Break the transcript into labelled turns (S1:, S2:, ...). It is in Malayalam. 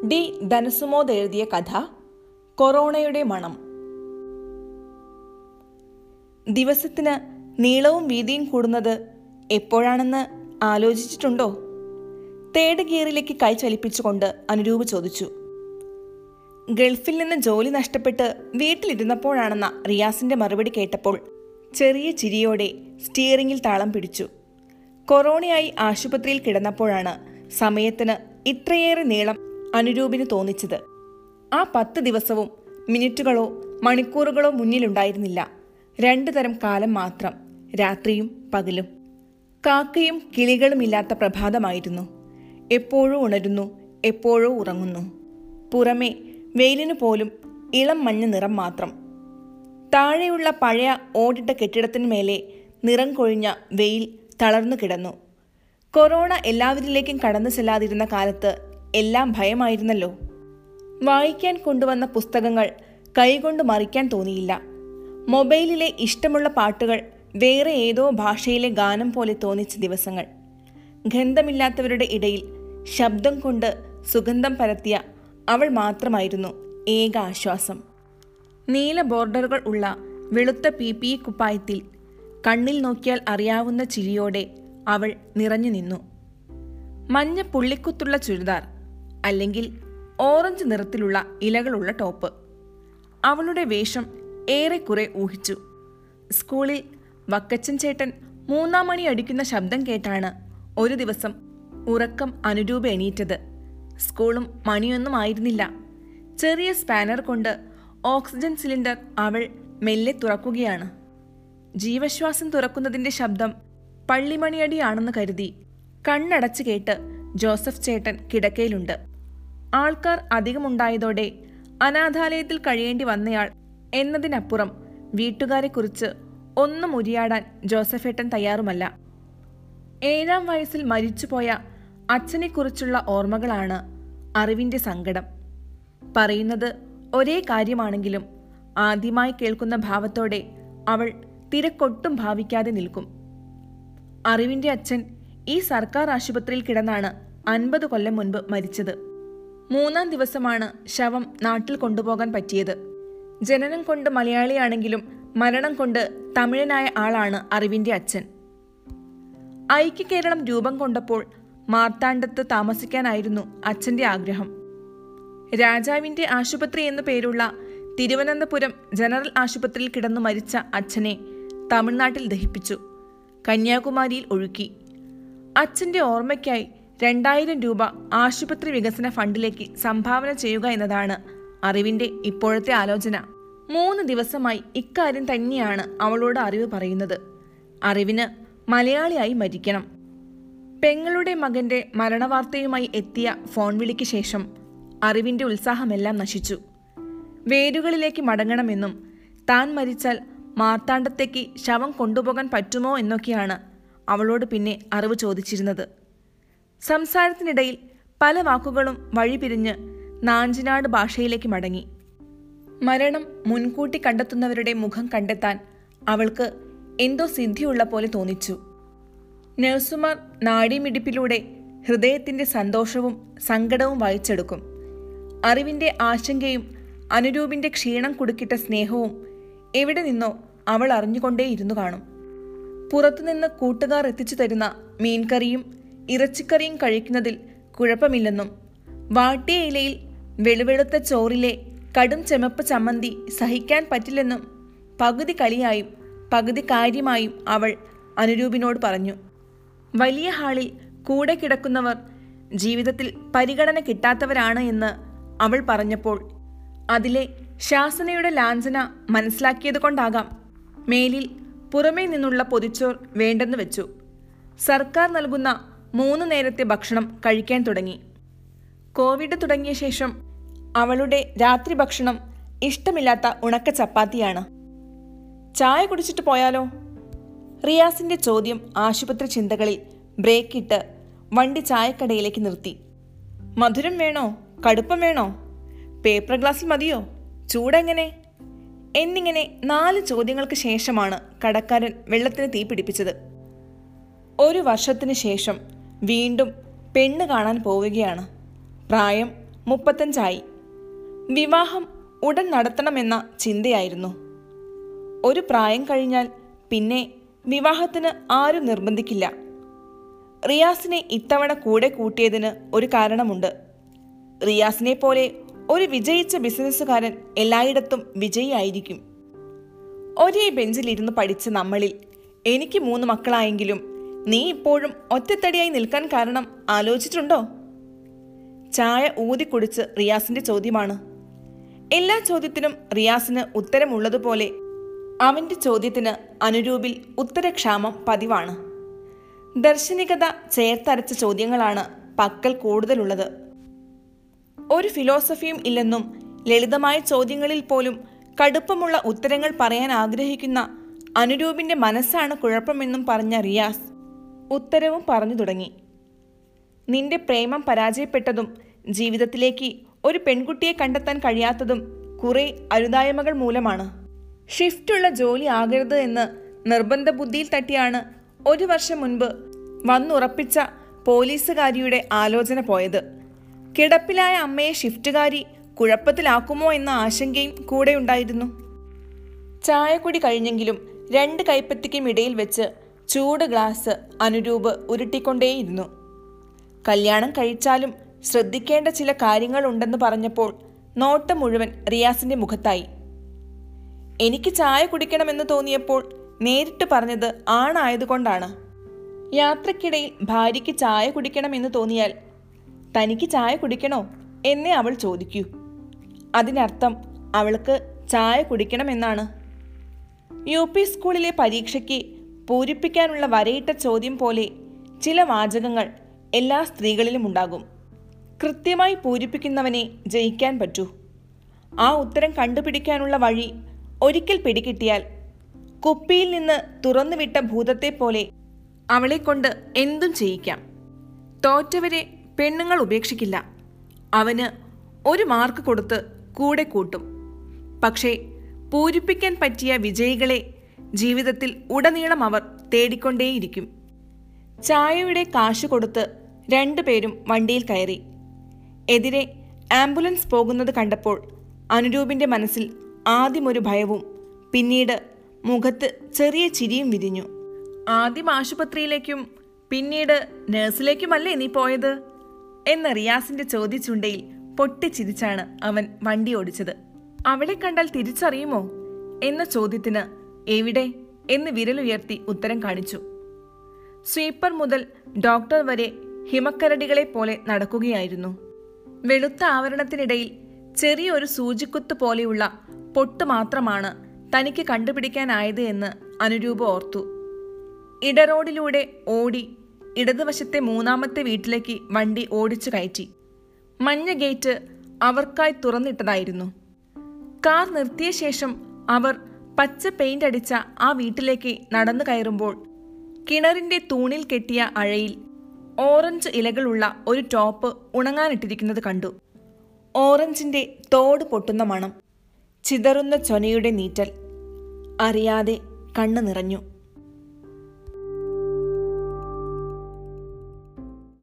S1: ഡി ധനസുമോദ് എഴുതിയ കഥ കൊറോണയുടെ മണം ദിവസത്തിന് നീളവും വീതിയും കൂടുന്നത് എപ്പോഴാണെന്ന് ആലോചിച്ചിട്ടുണ്ടോ തേർഡ് ഗിയറിലേക്ക് കൈ ചലിപ്പിച്ചുകൊണ്ട് അനുരൂപ് ചോദിച്ചു ഗൾഫിൽ നിന്ന് ജോലി നഷ്ടപ്പെട്ട് വീട്ടിലിരുന്നപ്പോഴാണെന്ന റിയാസിന്റെ മറുപടി കേട്ടപ്പോൾ ചെറിയ ചിരിയോടെ സ്റ്റിയറിംഗിൽ താളം പിടിച്ചു കൊറോണയായി ആശുപത്രിയിൽ കിടന്നപ്പോഴാണ് സമയത്തിന് ഇത്രയേറെ നീളം അനുരൂപിന് തോന്നിച്ചത് ആ പത്ത് ദിവസവും മിനിറ്റുകളോ മണിക്കൂറുകളോ മുന്നിലുണ്ടായിരുന്നില്ല രണ്ടു തരം കാലം മാത്രം രാത്രിയും പകലും കാക്കയും കിളികളുമില്ലാത്ത പ്രഭാതമായിരുന്നു എപ്പോഴോ ഉണരുന്നു എപ്പോഴോ ഉറങ്ങുന്നു പുറമെ വെയിലിനു പോലും ഇളം മഞ്ഞ നിറം മാത്രം താഴെയുള്ള പഴയ ഓടിട്ട കെട്ടിടത്തിനു മേലെ നിറം കൊഴിഞ്ഞ വെയിൽ തളർന്നു കിടന്നു കൊറോണ എല്ലാവരിലേക്കും കടന്നു ചെല്ലാതിരുന്ന കാലത്ത് എല്ലാം ഭയമായിരുന്നല്ലോ വായിക്കാൻ കൊണ്ടുവന്ന പുസ്തകങ്ങൾ കൈകൊണ്ട് മറിക്കാൻ തോന്നിയില്ല മൊബൈലിലെ ഇഷ്ടമുള്ള പാട്ടുകൾ വേറെ ഏതോ ഭാഷയിലെ ഗാനം പോലെ തോന്നിച്ച ദിവസങ്ങൾ ഗന്ധമില്ലാത്തവരുടെ ഇടയിൽ ശബ്ദം കൊണ്ട് സുഗന്ധം പരത്തിയ അവൾ മാത്രമായിരുന്നു ഏക ആശ്വാസം നീല ബോർഡറുകൾ ഉള്ള വെളുത്ത പി പി കുപ്പായത്തിൽ കണ്ണിൽ നോക്കിയാൽ അറിയാവുന്ന ചിരിയോടെ അവൾ നിറഞ്ഞു നിന്നു മഞ്ഞ പുള്ളിക്കുത്തുള്ള ചുരിദാർ അല്ലെങ്കിൽ ഓറഞ്ച് നിറത്തിലുള്ള ഇലകളുള്ള ടോപ്പ് അവളുടെ വേഷം ഏറെക്കുറെ ഊഹിച്ചു സ്കൂളിൽ വക്കച്ചൻ ചേട്ടൻ മൂന്നാം മണി അടിക്കുന്ന ശബ്ദം കേട്ടാണ് ഒരു ദിവസം ഉറക്കം അനുരൂപ എണീറ്റത് സ്കൂളും മണിയൊന്നും ആയിരുന്നില്ല ചെറിയ സ്പാനർ കൊണ്ട് ഓക്സിജൻ സിലിണ്ടർ അവൾ മെല്ലെ തുറക്കുകയാണ് ജീവശ്വാസം തുറക്കുന്നതിന്റെ ശബ്ദം പള്ളിമണിയടിയാണെന്ന് കരുതി കണ്ണടച്ചു കേട്ട് ജോസഫ് ചേട്ടൻ കിടക്കയിലുണ്ട് ആൾക്കാർ അധികമുണ്ടായതോടെ അനാഥാലയത്തിൽ കഴിയേണ്ടി വന്നയാൾ എന്നതിനപ്പുറം വീട്ടുകാരെക്കുറിച്ച് ഒന്നും ഉരിയാടാൻ ജോസഫേട്ടൻ തയ്യാറുമല്ല ഏഴാം വയസ്സിൽ മരിച്ചുപോയ അച്ഛനെക്കുറിച്ചുള്ള ഓർമ്മകളാണ് അറിവിന്റെ സങ്കടം പറയുന്നത് ഒരേ കാര്യമാണെങ്കിലും ആദ്യമായി കേൾക്കുന്ന ഭാവത്തോടെ അവൾ തിരക്കൊട്ടും ഭാവിക്കാതെ നിൽക്കും അറിവിന്റെ അച്ഛൻ ഈ സർക്കാർ ആശുപത്രിയിൽ കിടന്നാണ് അൻപത് കൊല്ലം മുൻപ് മരിച്ചത് മൂന്നാം ദിവസമാണ് ശവം നാട്ടിൽ കൊണ്ടുപോകാൻ പറ്റിയത് ജനനം കൊണ്ട് മലയാളിയാണെങ്കിലും മരണം കൊണ്ട് തമിഴനായ ആളാണ് അറിവിന്റെ അച്ഛൻ ഐക്യ കേരളം രൂപം കൊണ്ടപ്പോൾ മാർത്താണ്ഡത്ത് താമസിക്കാനായിരുന്നു അച്ഛന്റെ ആഗ്രഹം രാജാവിന്റെ ആശുപത്രി എന്നു പേരുള്ള തിരുവനന്തപുരം ജനറൽ ആശുപത്രിയിൽ കിടന്നു മരിച്ച അച്ഛനെ തമിഴ്നാട്ടിൽ ദഹിപ്പിച്ചു കന്യാകുമാരിയിൽ ഒഴുക്കി അച്ഛന്റെ ഓർമ്മയ്ക്കായി രണ്ടായിരം രൂപ ആശുപത്രി വികസന ഫണ്ടിലേക്ക് സംഭാവന ചെയ്യുക എന്നതാണ് അറിവിന്റെ ഇപ്പോഴത്തെ ആലോചന മൂന്ന് ദിവസമായി ഇക്കാര്യം തന്നെയാണ് അവളോട് അറിവ് പറയുന്നത് അറിവിന് മലയാളിയായി മരിക്കണം പെങ്ങളുടെ മകന്റെ മരണവാർത്തയുമായി എത്തിയ ഫോൺ വിളിക്ക് ശേഷം അറിവിന്റെ ഉത്സാഹമെല്ലാം നശിച്ചു വേരുകളിലേക്ക് മടങ്ങണമെന്നും താൻ മരിച്ചാൽ മാർത്താണ്ഡത്തേക്ക് ശവം കൊണ്ടുപോകാൻ പറ്റുമോ എന്നൊക്കെയാണ് അവളോട് പിന്നെ അറിവ് ചോദിച്ചിരുന്നത് സംസാരത്തിനിടയിൽ പല വാക്കുകളും വഴിപിരിഞ്ഞ് നാഞ്ചിനാട് ഭാഷയിലേക്ക് മടങ്ങി മരണം മുൻകൂട്ടി കണ്ടെത്തുന്നവരുടെ മുഖം കണ്ടെത്താൻ അവൾക്ക് എന്തോ സിദ്ധിയുള്ള പോലെ തോന്നിച്ചു നഴ്സുമാർ നാഡീമിടിപ്പിലൂടെ ഹൃദയത്തിന്റെ സന്തോഷവും സങ്കടവും വായിച്ചെടുക്കും അറിവിന്റെ ആശങ്കയും അനുരൂപിന്റെ ക്ഷീണം കുടുക്കിട്ട സ്നേഹവും എവിടെ നിന്നോ അവൾ അറിഞ്ഞുകൊണ്ടേയിരുന്നു കാണും പുറത്തുനിന്ന് കൂട്ടുകാർ എത്തിച്ചു തരുന്ന മീൻകറിയും ഇറച്ചിക്കറിയും കഴിക്കുന്നതിൽ കുഴപ്പമില്ലെന്നും വാട്ടിയ ഇലയിൽ വെളുവെളുത്ത ചോറിലെ കടും ചെമപ്പ് ചമ്മന്തി സഹിക്കാൻ പറ്റില്ലെന്നും പകുതി കളിയായും പകുതി കാര്യമായും അവൾ അനുരൂപിനോട് പറഞ്ഞു വലിയ ഹാളിൽ കൂടെ കിടക്കുന്നവർ ജീവിതത്തിൽ പരിഗണന കിട്ടാത്തവരാണ് എന്ന് അവൾ പറഞ്ഞപ്പോൾ അതിലെ ശാസനയുടെ ലാഞ്ചന മനസ്സിലാക്കിയത് കൊണ്ടാകാം മേലിൽ പുറമേ നിന്നുള്ള പൊതിച്ചോർ വേണ്ടെന്ന് വെച്ചു സർക്കാർ നൽകുന്ന മൂന്ന് നേരത്തെ ഭക്ഷണം കഴിക്കാൻ തുടങ്ങി കോവിഡ് തുടങ്ങിയ ശേഷം അവളുടെ രാത്രി ഭക്ഷണം ഇഷ്ടമില്ലാത്ത ഉണക്ക ചപ്പാത്തിയാണ് ചായ കുടിച്ചിട്ട് പോയാലോ റിയാസിന്റെ ചോദ്യം ആശുപത്രി ചിന്തകളിൽ ബ്രേക്കിട്ട് വണ്ടി ചായക്കടയിലേക്ക് നിർത്തി മധുരം വേണോ കടുപ്പം വേണോ പേപ്പർ ഗ്ലാസ്സിൽ മതിയോ ചൂടെങ്ങനെ എന്നിങ്ങനെ നാല് ചോദ്യങ്ങൾക്ക് ശേഷമാണ് കടക്കാരൻ വെള്ളത്തിന് തീ പിടിപ്പിച്ചത് ഒരു വർഷത്തിന് ശേഷം വീണ്ടും പെണ്ണ് കാണാൻ പോവുകയാണ് പ്രായം മുപ്പത്തഞ്ചായി വിവാഹം ഉടൻ നടത്തണമെന്ന ചിന്തയായിരുന്നു ഒരു പ്രായം കഴിഞ്ഞാൽ പിന്നെ വിവാഹത്തിന് ആരും നിർബന്ധിക്കില്ല റിയാസിനെ ഇത്തവണ കൂടെ കൂട്ടിയതിന് ഒരു കാരണമുണ്ട് റിയാസിനെ പോലെ ഒരു വിജയിച്ച ബിസിനസ്സുകാരൻ എല്ലായിടത്തും വിജയിയായിരിക്കും ഒരേ ബെഞ്ചിലിരുന്ന് പഠിച്ച നമ്മളിൽ എനിക്ക് മൂന്ന് മക്കളായെങ്കിലും നീ ഇപ്പോഴും ഒറ്റത്തടിയായി നിൽക്കാൻ കാരണം ആലോചിച്ചിട്ടുണ്ടോ ചായ ഊതിക്കുടിച്ച് റിയാസിന്റെ ചോദ്യമാണ് എല്ലാ ചോദ്യത്തിനും റിയാസിന് ഉത്തരമുള്ളതുപോലെ അവന്റെ ചോദ്യത്തിന് അനുരൂപിൽ ഉത്തരക്ഷാമം പതിവാണ് ദർശനികത ചേർത്തരച്ച ചോദ്യങ്ങളാണ് പക്കൽ കൂടുതലുള്ളത് ഒരു ഫിലോസഫിയും ഇല്ലെന്നും ലളിതമായ ചോദ്യങ്ങളിൽ പോലും കടുപ്പമുള്ള ഉത്തരങ്ങൾ പറയാൻ ആഗ്രഹിക്കുന്ന അനുരൂപിന്റെ മനസ്സാണ് കുഴപ്പമെന്നും പറഞ്ഞ റിയാസ് ഉത്തരവും പറഞ്ഞു തുടങ്ങി നിന്റെ പ്രേമം പരാജയപ്പെട്ടതും ജീവിതത്തിലേക്ക് ഒരു പെൺകുട്ടിയെ കണ്ടെത്താൻ കഴിയാത്തതും കുറെ അരുതായ്മകൾ മൂലമാണ് ഷിഫ്റ്റുള്ള ജോലി ആകരുത് എന്ന് നിർബന്ധ ബുദ്ധിയിൽ തട്ടിയാണ് ഒരു വർഷം മുൻപ് വന്നുറപ്പിച്ച പോലീസുകാരിയുടെ ആലോചന പോയത് കിടപ്പിലായ അമ്മയെ ഷിഫ്റ്റുകാരി കുഴപ്പത്തിലാക്കുമോ എന്ന ആശങ്കയും കൂടെയുണ്ടായിരുന്നു ചായക്കുടി കഴിഞ്ഞെങ്കിലും രണ്ട് കൈപ്പത്തിക്കും ഇടയിൽ വെച്ച് ചൂട് ഗ്ലാസ് അനുരൂപ് ഉരുട്ടിക്കൊണ്ടേയിരുന്നു കല്യാണം കഴിച്ചാലും ശ്രദ്ധിക്കേണ്ട ചില കാര്യങ്ങളുണ്ടെന്ന് പറഞ്ഞപ്പോൾ നോട്ടം മുഴുവൻ റിയാസിന്റെ മുഖത്തായി എനിക്ക് ചായ കുടിക്കണമെന്ന് തോന്നിയപ്പോൾ നേരിട്ട് പറഞ്ഞത് ആണായതുകൊണ്ടാണ് യാത്രക്കിടയിൽ ഭാര്യയ്ക്ക് ചായ കുടിക്കണമെന്ന് തോന്നിയാൽ തനിക്ക് ചായ കുടിക്കണോ എന്നേ അവൾ ചോദിക്കൂ അതിനർത്ഥം അവൾക്ക് ചായ കുടിക്കണമെന്നാണ് യു പി സ്കൂളിലെ പരീക്ഷയ്ക്ക് പൂരിപ്പിക്കാനുള്ള വരയിട്ട ചോദ്യം പോലെ ചില വാചകങ്ങൾ എല്ലാ സ്ത്രീകളിലും ഉണ്ടാകും കൃത്യമായി പൂരിപ്പിക്കുന്നവനെ ജയിക്കാൻ പറ്റൂ ആ ഉത്തരം കണ്ടുപിടിക്കാനുള്ള വഴി ഒരിക്കൽ പിടികിട്ടിയാൽ കുപ്പിയിൽ നിന്ന് തുറന്നുവിട്ട ഭൂതത്തെ പോലെ അവളെ കൊണ്ട് എന്തും ചെയ്യിക്കാം തോറ്റവരെ പെണ്ണുങ്ങൾ ഉപേക്ഷിക്കില്ല അവന് ഒരു മാർക്ക് കൊടുത്ത് കൂടെ കൂട്ടും പക്ഷേ പൂരിപ്പിക്കാൻ പറ്റിയ വിജയികളെ ജീവിതത്തിൽ ഉടനീളം അവർ തേടിക്കൊണ്ടേയിരിക്കും ചായയുടെ കാശ് കൊടുത്ത് രണ്ടുപേരും വണ്ടിയിൽ കയറി എതിരെ ആംബുലൻസ് പോകുന്നത് കണ്ടപ്പോൾ അനുരൂപിന്റെ മനസ്സിൽ ആദ്യമൊരു ഭയവും പിന്നീട് മുഖത്ത് ചെറിയ ചിരിയും വിരിഞ്ഞു ആദ്യം ആശുപത്രിയിലേക്കും പിന്നീട് നഴ്സിലേക്കുമല്ലേ നീ പോയത് എന്ന റിയാസിന്റെ ചോദ്യചുണ്ടയിൽ പൊട്ടിച്ചിരിച്ചാണ് അവൻ വണ്ടി ഓടിച്ചത് അവളെ കണ്ടാൽ തിരിച്ചറിയുമോ എന്ന ചോദ്യത്തിന് എവിടെ എന്ന് വിരലുയർത്തി ഉത്തരം കാണിച്ചു സ്വീപ്പർ മുതൽ ഡോക്ടർ വരെ ഹിമക്കരടികളെ പോലെ നടക്കുകയായിരുന്നു വെളുത്ത ആവരണത്തിനിടയിൽ ചെറിയൊരു സൂചിക്കുത്ത് പോലെയുള്ള പൊട്ട് മാത്രമാണ് തനിക്ക് കണ്ടുപിടിക്കാനായത് എന്ന് അനുരൂപ ഓർത്തു ഇടറോഡിലൂടെ ഓടി ഇടതുവശത്തെ മൂന്നാമത്തെ വീട്ടിലേക്ക് വണ്ടി ഓടിച്ചു കയറ്റി മഞ്ഞ ഗേറ്റ് അവർക്കായി തുറന്നിട്ടതായിരുന്നു കാർ നിർത്തിയ ശേഷം അവർ പച്ച പെയിന്റ് അടിച്ച ആ വീട്ടിലേക്ക് നടന്നു കയറുമ്പോൾ കിണറിന്റെ തൂണിൽ കെട്ടിയ അഴയിൽ ഓറഞ്ച് ഇലകളുള്ള ഒരു ടോപ്പ് ഉണങ്ങാനിട്ടിരിക്കുന്നത് കണ്ടു ഓറഞ്ചിന്റെ തോട് പൊട്ടുന്ന മണം ചിതറുന്ന ചൊനയുടെ നീറ്റൽ അറിയാതെ കണ്ണു നിറഞ്ഞു